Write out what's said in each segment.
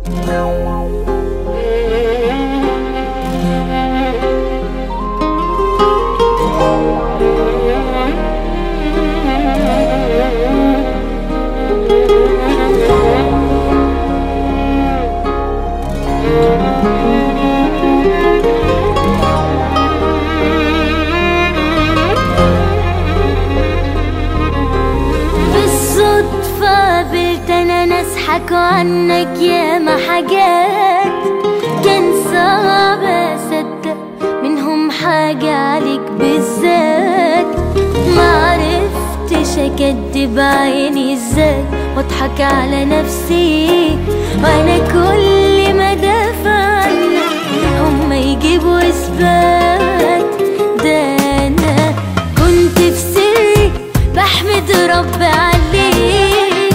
بالصدفة قابلت انا ناس حكوا عنك ياما حاجات كان صعب اصدق منهم حاجة عليك بالذات معرفتش اكدب عيني ازاي واضحك على نفسي وانا كل ما دافع عنك هما يجيبوا اثبات ده انا كنت في سري بحمد رب عليك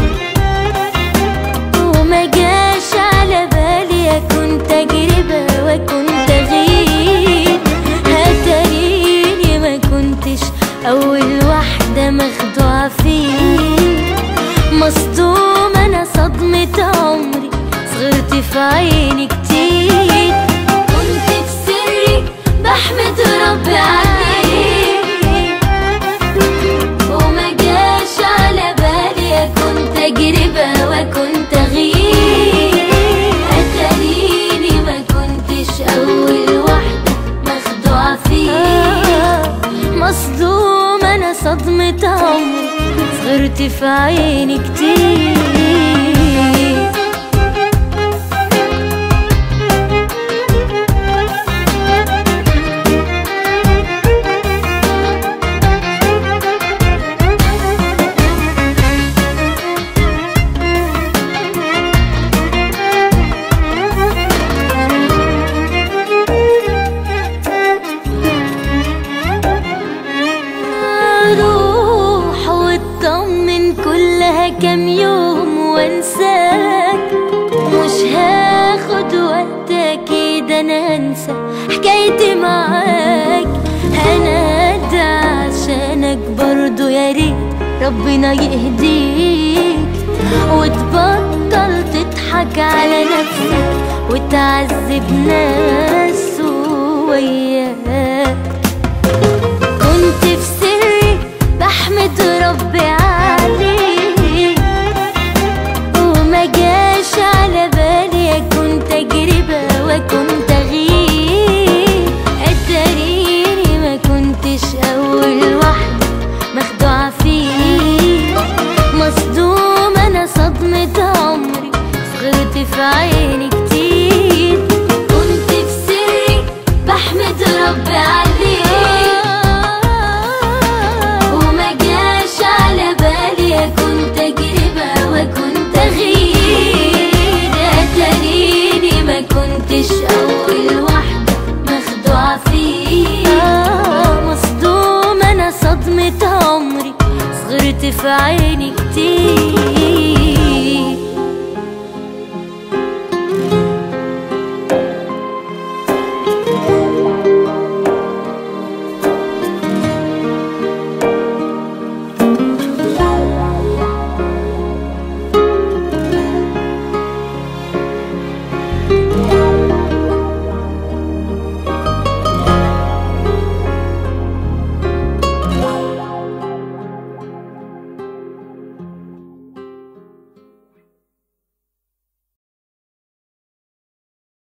وما جاش على بالي اكون تجربة واكون تغيير هتريني ما كنتش اول واحدة مخدوعة فيك مصدوم انا صدمة عمري صغرت في عيني كتير كنت في سري بحمد ربي عليك وما جاش على بالي اكون تجربة واكون تغيير اتاريني ما كنتش اول واحدة مخدوعة فيك مصدوم انا صدمة عمري صغرت في عيني كتير روح واطمن كلها كام يوم وانساك مش هاخد وقت اكيد انا انسى حكايتي معاك انا ده عشانك برضو يا ريت ربنا يهديك وتبطل تضحك على نفسك وتعذب ناس وياك كنت في سري بحمد ربي عليك وما جاش على بالي اكون تجربة واكون تغيير اتاريني ما كنتش اول واحدة مخدوعة فيك مصدوم انا صدمة عمري صغرت في عيني كتير كنت في سري بحمد ربي عليك وما جاش على بالي اكون تجربة واكون تغيير اتاريني ما كنتش اول واحدة مخدوعة فيك مصدوم انا صدمة عمري صغرت في عيني كتير